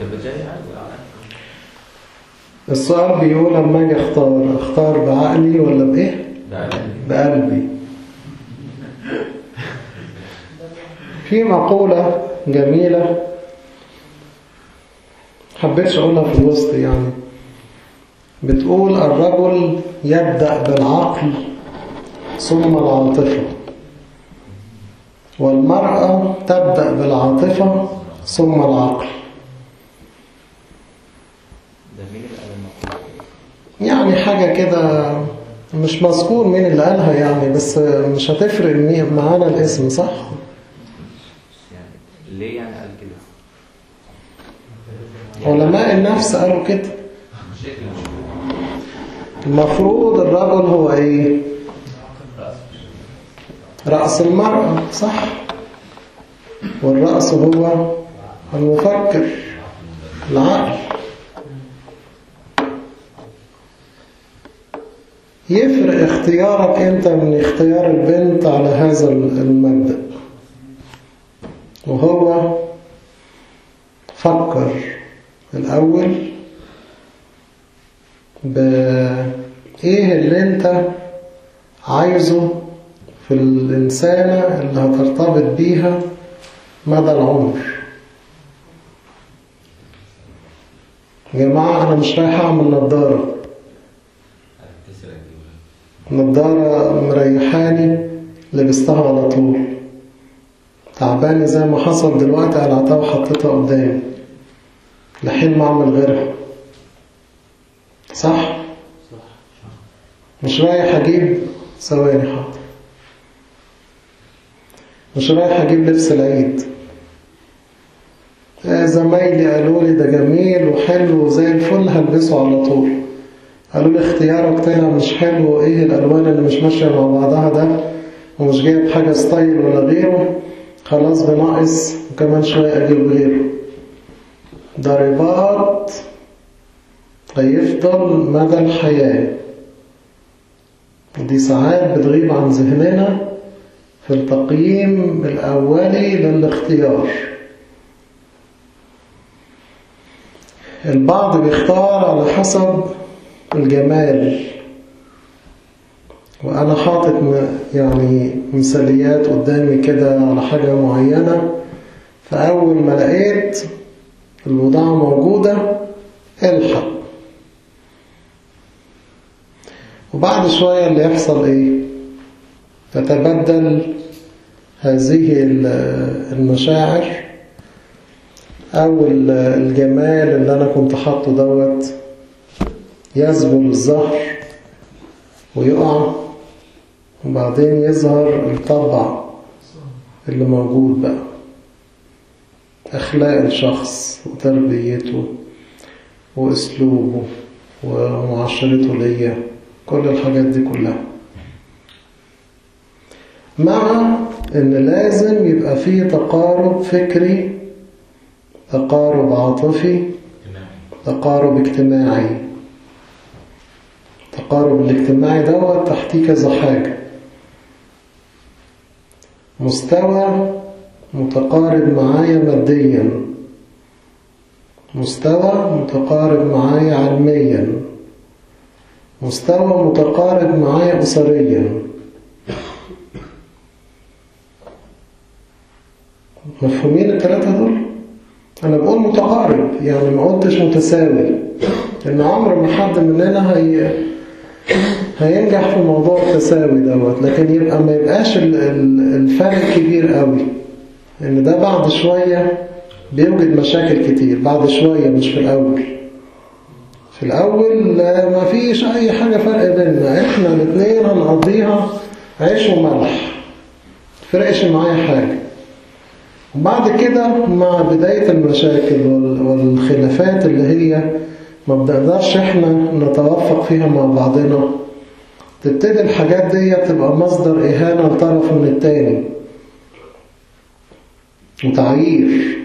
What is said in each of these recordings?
تبقى جاي عادي السؤال بيقول لما اجي اختار اختار بعقلي ولا بايه ده بقلبي في مقولة جميلة حبيتش اقولها في الوسط يعني بتقول الرجل يبدأ بالعقل ثم العاطفة والمرأة تبدأ بالعاطفة ثم العقل ده مين اللي قال المقولة؟ يعني حاجة كده مش مذكور مين اللي قالها يعني بس مش هتفرق مين- معانا الاسم صح؟ يعني ليه يعني قال كده؟ علماء النفس قالوا كده المفروض الرجل هو ايه؟ رأس المرأة صح؟ والرأس هو المفكر العقل يفرق اختيارك انت من اختيار البنت على هذا المبدأ وهو فكر الأول بإيه اللي أنت عايزه في الإنسانة اللي هترتبط بيها مدى العمر يا جماعة أنا مش رايح أعمل نظارة نظارة مريحاني لبستها على طول تعباني زي ما حصل دلوقتي قلعتها وحطيتها قدامي لحين ما اعمل غيرها صح؟ مش رايح اجيب ثواني حاضر مش رايح اجيب لبس العيد آه، زمايلي قالوا لي ده جميل وحلو وزي الفل هلبسه على طول قالوا لي اختيارك طلع مش حلو وايه الالوان اللي مش ماشيه مع بعضها ده ومش جايب حاجه ستايل ولا غيره خلاص بناقص وكمان شويه اجيب غيره ده رباط هيفضل مدى الحياة دي ساعات بتغيب عن ذهننا في التقييم الأولي للاختيار البعض بيختار على حسب الجمال وأنا حاطط م- يعني مثاليات قدامي كده على حاجة معينة فأول ما لقيت البضاعة موجودة الحق وبعد شوية اللي يحصل ايه تتبدل هذه ال- المشاعر او ال- الجمال اللي انا كنت حاطه دوت يذبل الظهر ويقع وبعدين يظهر الطبع اللي موجود بقى أخلاق الشخص وتربيته وأسلوبه ومعاشرته ليا كل الحاجات دي كلها مع إن لازم يبقى فيه تقارب فكري تقارب عاطفي تقارب اجتماعي التقارب الاجتماعي دوت تحتيه كذا حاجة مستوى متقارب معايا ماديا مستوى متقارب معايا علميا مستوى متقارب معايا أسريا مفهومين الثلاثة دول؟ أنا بقول متقارب يعني ما قلتش متساوي لأن عمر ما حد مننا هي هينجح في موضوع التساوي دوت لكن يبقى ما يبقاش ال- ال- الفرق كبير قوي ان ده بعد شوية بيوجد مشاكل كتير بعد شوية مش في الأول في الأول لا ما فيش أي حاجة فرق بيننا إحنا الاثنين هنقضيها عيش وملح فرقش معايا حاجة وبعد كده مع بداية المشاكل وال- والخلافات اللي هي ما بنقدرش احنا نتوافق فيها مع بعضنا تبتدي الحاجات دي تبقى مصدر إهانة لطرف من التاني وتعيير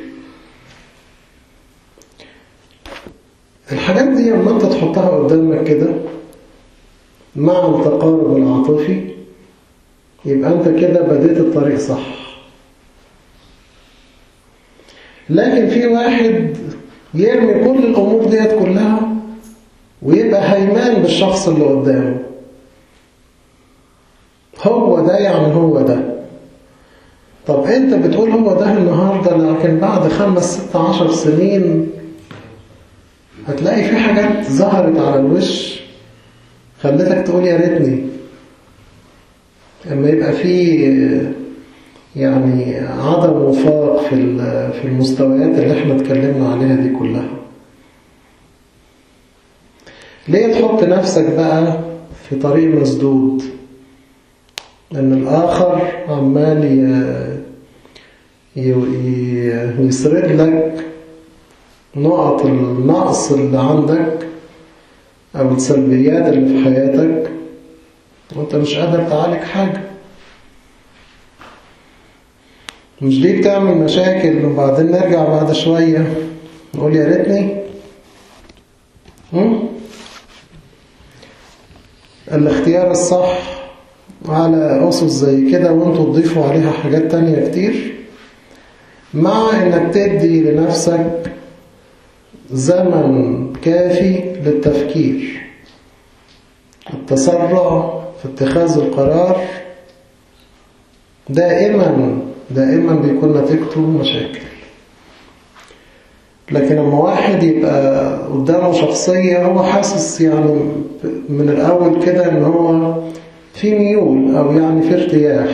الحاجات دي لما انت تحطها قدامك كده مع التقارب العاطفي يبقى انت كده بديت الطريق صح لكن في واحد يرمي كل الأمور ديت كلها ويبقى هيمان بالشخص اللي قدامه هو ده يعني هو ده طب انت بتقول هو ده النهاردة لكن بعد خمس ست عشر سنين هتلاقي في حاجات ظهرت على الوش خلتك تقول يا ريتني اما يبقى في يعني عدم وفاق في في المستويات اللي احنا اتكلمنا عليها دي كلها ليه تحط نفسك بقى في طريق مسدود ان الاخر عمال يسرد لك نقط النقص اللي عندك او السلبيات اللي في حياتك وانت مش قادر تعالج حاجة مش دي بتعمل مشاكل وبعدين نرجع بعد شوية نقول يا ريتني الاختيار الصح على أسس زي كده وانتوا تضيفوا عليها حاجات تانية كتير مع انك تدي لنفسك زمن كافي للتفكير التسرع في اتخاذ القرار دائما دائما بيكون نتيجته مشاكل لكن لما واحد يبقى قدامه شخصية هو حاسس يعني من الأول كده إن هو في ميول أو يعني في ارتياح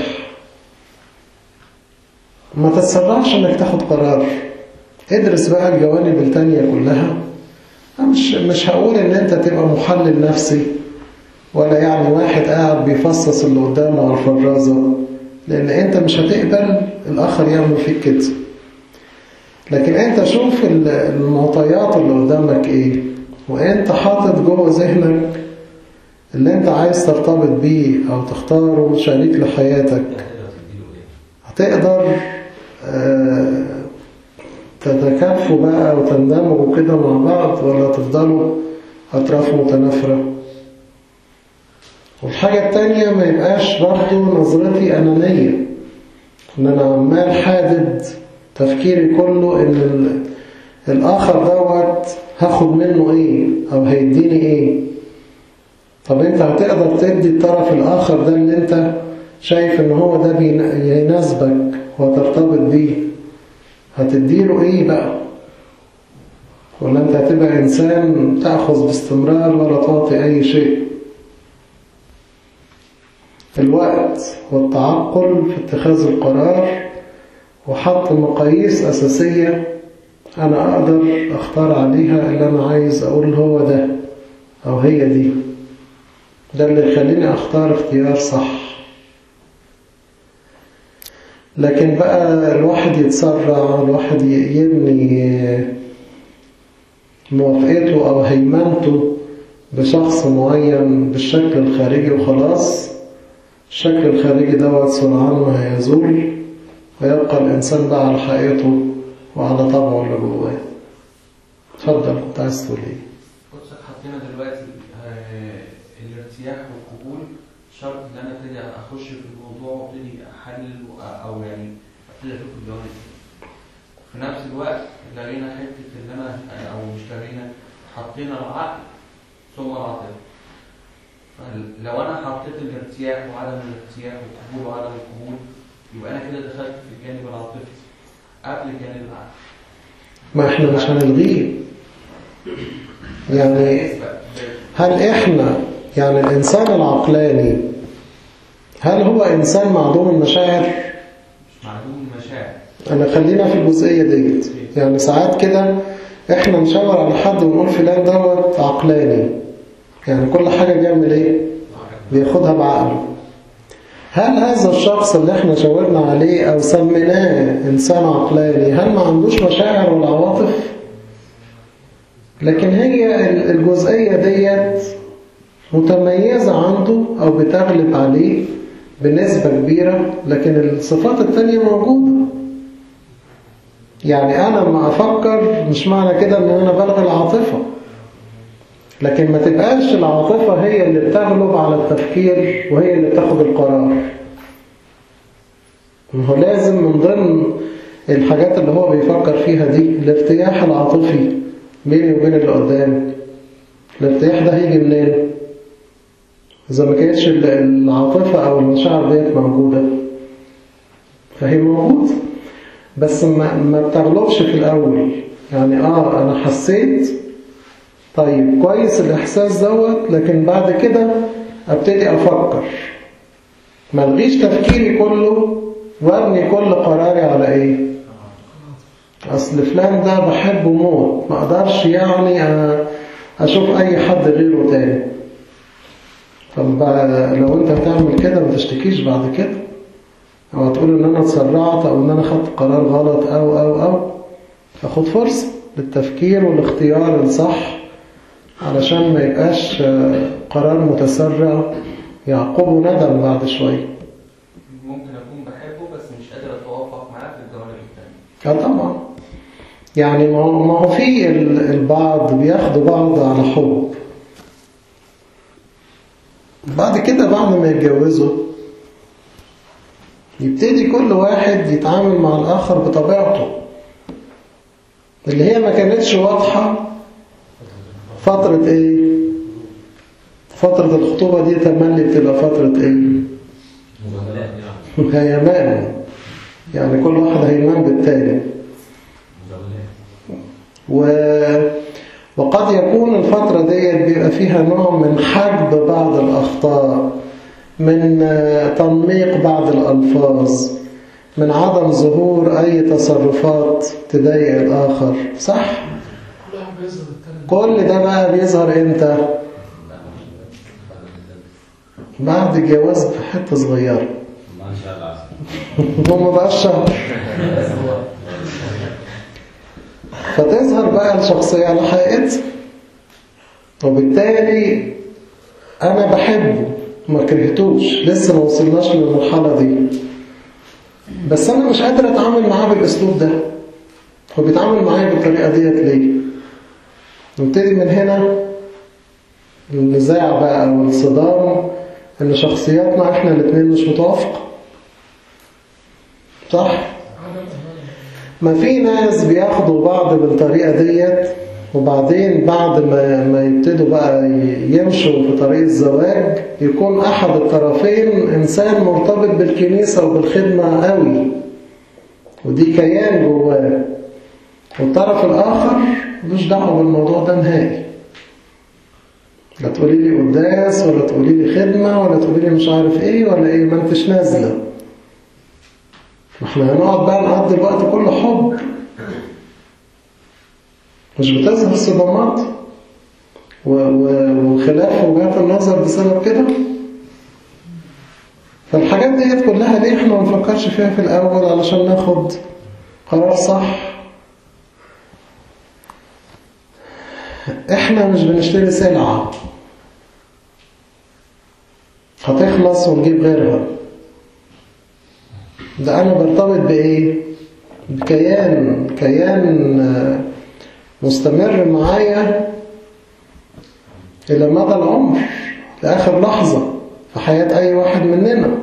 ما تتسرعش إنك تاخد قرار ادرس بقى الجوانب التانية كلها مش مش هقول إن أنت تبقى محلل نفسي ولا يعني واحد قاعد بيفصص اللي قدامه على الفرازة لأن أنت مش هتقبل الآخر يعمل فيك كده لكن أنت شوف المعطيات اللي قدامك إيه وأنت حاطط جوه ذهنك اللي أنت عايز ترتبط بيه أو تختاره شريك لحياتك هتقدر آه تتكافوا بقى وتندمجوا كده مع بعض ولا تفضلوا أطراف متنافرة والحاجة التانية ما يبقاش برضه نظرتي أنانية إن أنا عمال حادد تفكيري كله إن الآخر دوت هاخد منه إيه أو هيديني إيه طب أنت هتقدر تدي الطرف الآخر ده اللي أنت شايف إن هو ده يناسبك وترتبط بيه هتديله إيه بقى ولا أنت هتبقى إنسان تأخذ باستمرار ولا تعطي أي شيء الوقت والتعقل في اتخاذ القرار وحط مقاييس أساسية أنا أقدر أختار عليها اللي أنا عايز أقول هو ده أو هي دي ده اللي يخليني أختار اختيار صح لكن بقى الواحد يتسرع الواحد يبني موافقته أو هيمنته بشخص معين بالشكل الخارجي وخلاص الشكل الخارجي دوت سرعان ما هيزول ويبقى الإنسان بقى على حقيقته وعلى طبعه اللي جواه اتفضل كنت عايز تقول ايه؟ قدسك حطينا دلوقتي آه، الارتياح والقبول شرط ان انا ابتدي اخش في الموضوع وابتدي احلل وأ- او يعني ابتدي اشوف الجوانب في نفس الوقت لغينا حته ان انا او مش لغينا حطينا العقل ثم العاطفه فلو انا حطيت الارتياح وعدم الارتياح والقبول وعدم القبول يبقى انا كده دخلت في الجانب العاطفي قبل الجانب العقلي ما احنا مش هنلغيه يعني بالنسبة هل احنا يعني الإنسان العقلاني هل هو إنسان معدوم المشاعر؟ مش معلوم المشاعر أنا خلينا في الجزئية ديت يعني ساعات كده احنا نشاور على حد ونقول فلان دوت عقلاني يعني كل حاجة بيعمل ايه؟ بياخدها بعقله هل هذا الشخص اللي احنا شاورنا عليه او سميناه انسان عقلاني هل ما عندوش مشاعر ولا عواطف لكن هي الجزئية ديت متميزة عنده او بتغلب عليه بنسبة كبيرة لكن الصفات التانية موجودة يعني انا ما افكر مش معنى كده ان انا بلغي العاطفة لكن ما تبقاش العاطفة هي اللي بتغلب على التفكير وهي اللي بتاخد القرار ما هو لازم من ضمن الحاجات اللي هو بيفكر فيها دي الارتياح العاطفي بيني وبين اللي قدامي الارتياح ده هيجي منين؟ إذا ما كانتش ال- العاطفة أو المشاعر ديت موجودة فهي موجودة بس ما, ما بتغلبش في الأول يعني آه أنا حسيت طيب كويس الإحساس دوت لكن بعد كده أبتدي أفكر ما الغيش تفكيري كله وابني كل قراري على إيه أصل فلان ده بحبه موت ما أقدرش يعني أنا أشوف أي حد غيره تاني طب بقى لو أنت هتعمل كده ما تشتكيش بعد كده أو تقول إن أنا اتسرعت أو إن أنا خدت قرار غلط أو أو أو فخد فرصة للتفكير والاختيار الصح علشان ما يبقاش آه، قرار متسرع يعقبه ندم بعد شوية ممكن اكون بحبه بس مش قادر اتوافق معاه في الجوانب التانية اه طبعا يعني ما هو ما هو في ال- البعض بياخدوا بعض على حب بعد كده بعد ما يتجوزوا يبتدي كل واحد يتعامل مع الآخر بطبيعته اللي هي ما كانتش واضحة فترة ايه؟ فترة الخطوبة دي تملي بتبقى فترة ايه؟ هيمان يعني كل واحد هيمان بالتاني و... وقد يكون الفترة ديت بيبقى فيها نوع من حجب بعض الأخطاء من آه، تنميق بعض الألفاظ من عدم ظهور أي تصرفات تضايق الآخر صح؟ كل ده بقى بيظهر إمتى؟ بعد الجواز بحتة صغيرة هو ما بقاش شهر فتظهر بقى الشخصية على حقيقتها وبالتالي أنا بحبه ما كرهتوش لسه ما وصلناش للمرحلة دي بس أنا مش قادر أتعامل معاه بالأسلوب ده هو بيتعامل معايا بالطريقة ديت ليه؟ نبتدي من هنا النزاع بقى والصدام إن شخصياتنا إحنا الاتنين مش متوافقة صح؟ ما في ناس بياخدوا بعض بالطريقة ديت وبعدين بعد ما ما يبتدوا بقى ي- يمشوا في طريق الزواج يكون أحد الطرفين إنسان مرتبط بالكنيسة وبالخدمة قوي ودي كيان جواه والطرف الآخر ملوش دعوة بالموضوع ده نهائي لا تقولي لي قداس ولا تقولي لي خدمة ولا تقولي لي مش عارف ايه ولا ايه ما انتش نازلة احنا هنقعد بقى نقضي الوقت كله حب مش بتظهر صدمات و- و- وخلاف وجهات النظر بسبب كده فالحاجات ديت كلها ليه احنا ما نفكرش فيها في الأول علشان ناخد قرار صح احنا مش بنشتري سلعة هتخلص ونجيب غيرها ده أنا برتبط بإيه؟ بكيان كيان آه، مستمر معايا إلى مدى العمر لآخر لحظة في حياة أي واحد مننا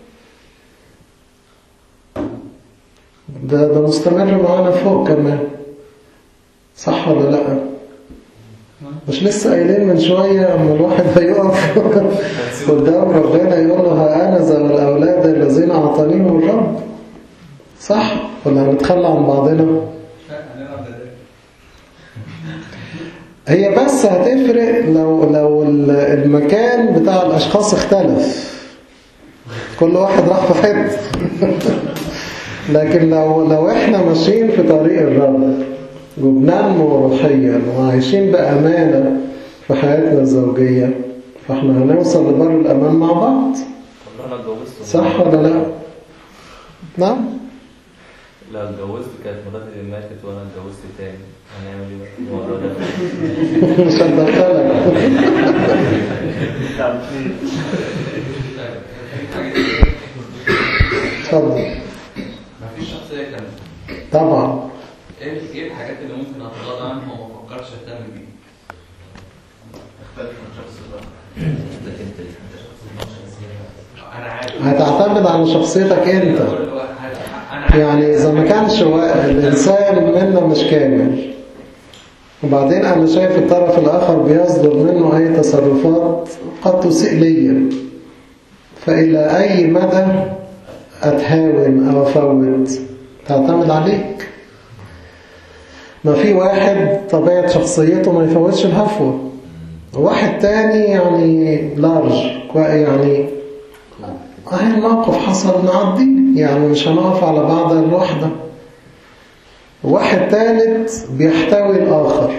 ده ده مستمر معانا فوق كمان صح ولا لأ؟ مش لسه قايلين من شوية أما الواحد هيقف قدام ربنا يقول له ها أنا ذا الأولاد الذين أعطانيهم الرب صح ولا هنتخلى عن بعضنا لا هنلعب ده هي بس هتفرق لو لو ال- المكان بتاع الأشخاص اختلف كل واحد راح في حتة لكن لو لو احنا ماشيين في طريق الرب وبننمو روحيا وعايشين بأمانة في حياتنا الزوجية فاحنا هنوصل لبر الأمان مع بعض طب انا اتجوزت صح ولا لا؟ نعم لا اتجوزت كانت مراتي اللي ماتت وانا اتجوزت تاني هنعمل ايه بقى؟ الموضوع ده مش هتدخلك اتفضل مفيش شخصية كاملة طبعا ايه ايه الحاجات اللي ممكن اتغاضى عنها وما افكرش اهتم بيها؟ اختلف من شخص لآخر. لكن انت انا عارف هتعتمد على شخصيتك انت كل واحد- انا يعني إذا ما كانش وا- الإنسان منا مش كامل وبعدين أنا شايف الطرف الآخر بيصدر منه أي تصرفات قد تسيء ليا فإلى أي مدى أتهاون أو أفوت تعتمد عليك ما في واحد طبيعة شخصيته ما يفوتش الهفوة واحد تاني يعني لارج يعني اهي الموقف حصل نعدي يعني مش هنقف على بعض الوحدة واحد تالت بيحتوي الآخر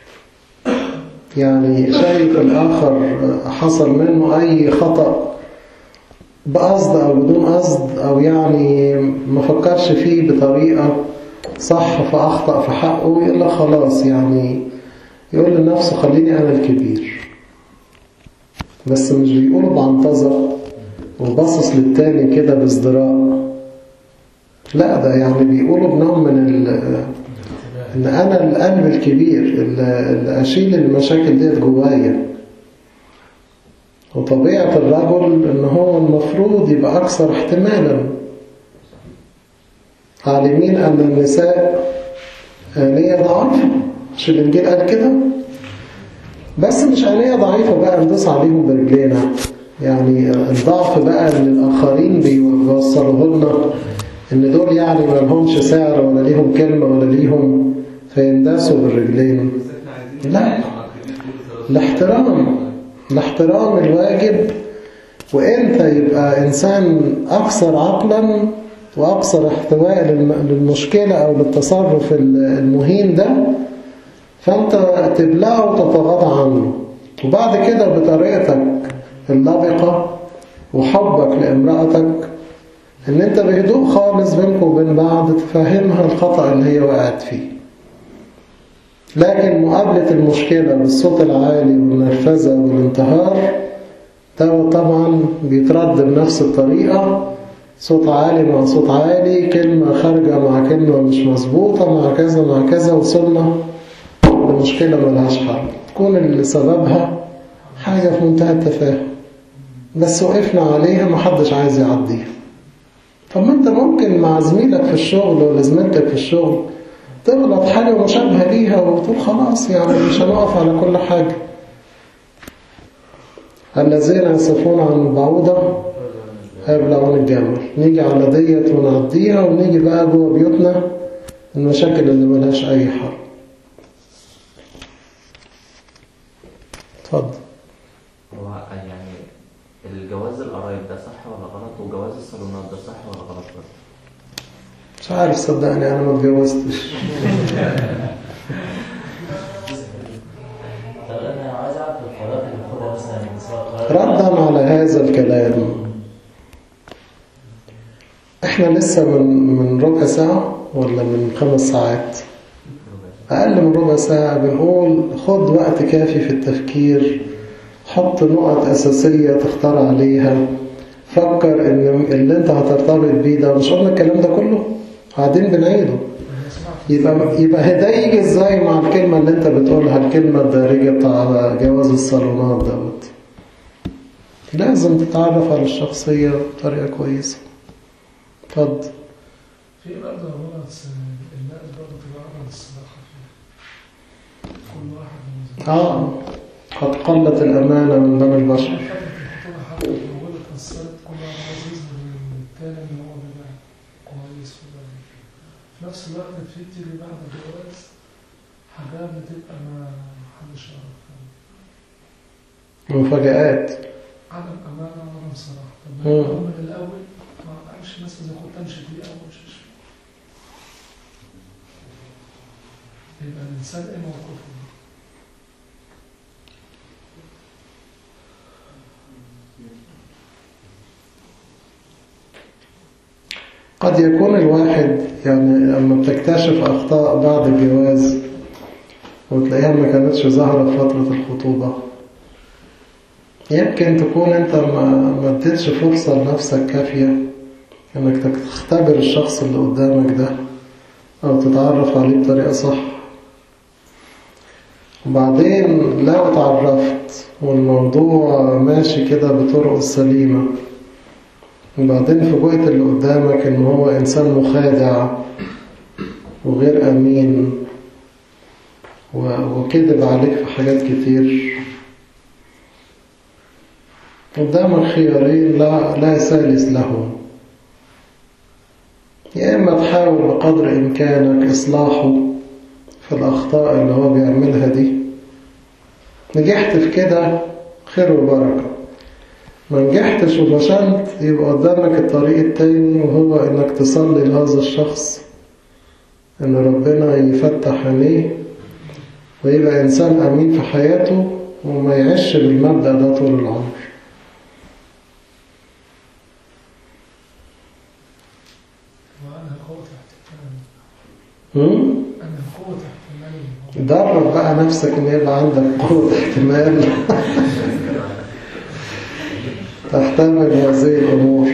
يعني شايف الآخر حصل منه أي خطأ بقصد أو بدون قصد أو يعني ما فكرش فيه بطريقة صح فأخطأ في حقه يقول لك خلاص يعني يقول لنفسه خليني أنا الكبير بس مش بيقولوا بعنطزة وباصص للتاني كده بازدراء لا ده يعني بيقولوا بنوع من ال ان انا القلب الكبير اللي اللي اشيل المشاكل ديت جوايا وطبيعة الرجل ان هو المفروض يبقى اكثر احتمالا عالمين ان النساء آلية ضعيفة مش الانجيل قال كده بس مش آلية ضعيفة بقى ندوس عليهم برجلينا يعني الضعف بقى اللي الآخرين بيوصلوه لنا إن دول يعني ما لهمش سعر ولا ليهم كلمة ولا ليهم فينداسوا بالرجلين بس احنا عايزين لا. نعقد كل الاحترام الاحترام الواجب وانت يبقى انسان اكثر عقلا واكثر احتواء للم- للمشكلة او للتصرف ال- المهين ده فانت تبلعه وتتغاضى عنه وبعد كده بطريقتك اللبقة وحبك لامرأتك ان انت بهدوء خالص بينكم وبين بعض تفهمها الخطأ اللي هي وقعت فيه لكن مقابلة المشكلة بالصوت العالي والنرفزة والانتهار ده طبعا بيترد بنفس الطريقة صوت عالي مع صوت عالي كلمة خارجة مع كلمة مش مظبوطة مع كذا مع كذا وصلنا لمشكلة ملهاش حل تكون اللي سببها حاجة في منتهى التفاهم بس وقفنا عليها محدش عايز يعديها طب ما انت ممكن مع زميلك في الشغل ولا زميلتك في الشغل تغلط حاجة مشابهة ليها وتقول خلاص يعني مش هنقف على كل حاجة الذين يصفون عن البعوضة هيبلغون الجمل نيجي على ديت ونعديها ونيجي بقى جوه بيوتنا المشاكل اللي ملهاش أي حل اتفضل هو يعني الجواز القرايب ده صح ولا غلط وجواز الصالونات ده صح ولا غلط برضه؟ مش عارف صدقني أنا ما اتجوزتش طب انا عايز اعرف القرارات اللي باخدها مثلا سواء قرار ردا على هذا الكلام احنا لسه من من ربع ساعة ولا من خمس ساعات أقل من ربع ساعة بنقول خد وقت كافي في التفكير حط نقط أساسية تختار عليها فكر إن اللي أنت هترتبط بيه ده مش قلنا الكلام ده كله قاعدين بنعيده يبقى يبقى ده يجي ازاي مع الكلمة اللي انت بتقولها الكلمة الدارجة بتاع جواز الصالونات دوت لازم تتعرف على الشخصية بطريقة كويسة اتفضل في برضه غلط النقل برضه تبقى غلط الصراحة فيه كل واحد من اه قد قلت الأمانة من بني البشر فترة الخطوبة حتى موجودة اتأثرت كل واحد عايز يظهر للتاني إن هو بيبقى كويس وده في نفس الوقت في بتيجي بعد الجواز حاجات بتبقى ما حدش يعرفها مفاجآت عدم أمانة وعدم صراحة طب مم. ما يكون من الأول ما أعرفش مثلا إذا كنت أمشي فيه أو مش فيه يبقى الإنسان إيه موقفه قد يكون الواحد يعني لما بتكتشف أخطاء بعد الجواز وتلاقيها ما كانتش ظاهرة في فترة الخطوبة يمكن تكون أنت ما ما اديتش فرصة لنفسك كافية إنك تختبر الشخص اللي قدامك ده أو تتعرف عليه بطريقة صح وبعدين لو اتعرفت والموضوع ماشي كده بطرق السليمة وبعدين فوجئت اللي قدامك ان هو انسان مخادع وغير امين و- وكذب عليك في حاجات كتير قدامك خيارين لا لا ثالث لهم يا إما تحاول بقدر إمكانك إصلاحه في الأخطاء اللي هو بيعملها دي نجحت في كده خير وبركة ما نجحتش وفشلت يبقى قدامك الطريق التاني وهو إنك تصلي لهذا الشخص إن ربنا يفتح عينيه ويبقى إنسان أمين في حياته وما يعيش بالمبدأ ده طول العمر وأنا قوة احتمالي هم؟ أنا قوة احتمالي درب بقى نفسك ان يبقى عندك قوة احتمال تحتمل هذه الأمور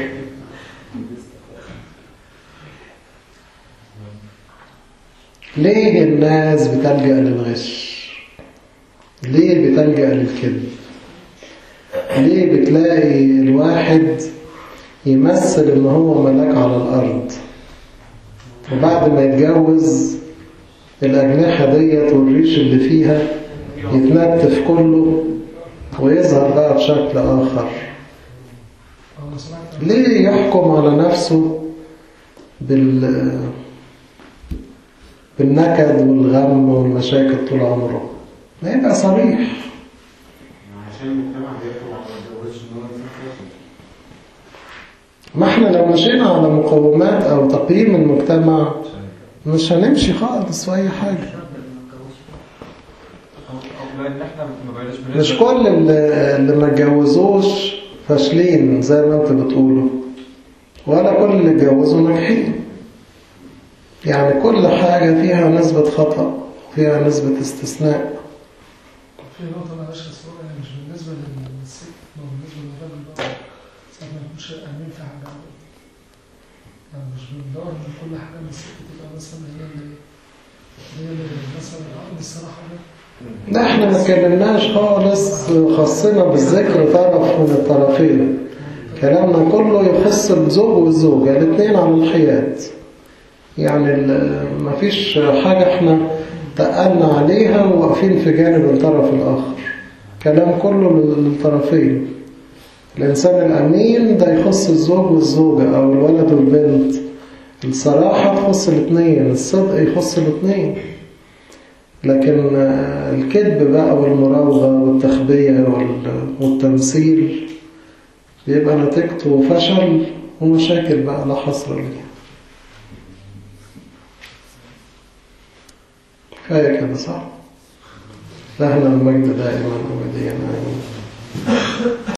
ليه الناس بتلجأ للغش ليه بتلجأ للكذب ليه بتلاقي الواحد يمثل ان هو ملاك على الأرض وبعد ما يتجوز الأجنحة ديت والريش اللي فيها يتنتف كله ويظهر بقى بشكل آخر أنا سمعت ليه يحكم على نفسه بال بالنكد والغم والمشاكل طول عمره ما يبقى صريح عشان المجتمع بيحكم على ما يتجوزش ان هو انسان فاشل ما احنا لو مشينا على مقومات أو تقييم المجتمع مش هنمشي خالص في أي حاجة أو أو لأن إحنا ما بقيناش مش كل اللي, اللي ما اتجوزوش فاشلين زي ما انت بتقولوا ولا كل اللي اتجوزوا ناجحين يعني كل حاجة فيها نسبة خطأ فيها نسبة استثناء في نقطة أنا عايشها صورة يعني مش بالنسبة للست ما هو بالنسبة للراجل بقى ساعات ما يكونش أمين في حاجة يعني مش بندور إن كل حاجة من الست تبقى مثلا هي اللي هي اللي مثلا الأرض الصراحة ده لا احنا ما اتكلمناش خالص خصنا بالذكر طرف من الطرفين كلامنا كله يخص الزوج والزوجة الاثنين على الحياد يعني ال- مفيش حاجة احنا تقلنا عليها وواقفين في جانب الطرف الآخر كلام كله للطرفين الإنسان الأمين ده يخص الزوج والزوجة أو الولد والبنت الصراحة تخص الاثنين الصدق يخص الاثنين لكن آه، الكذب بقى والمراوغة والتخبية وال- والتمثيل بيبقى نتيجته فشل ومشاكل بقى لا حصر ليها كفاية كده صح؟ لهنا المجد دائما أبديا آمين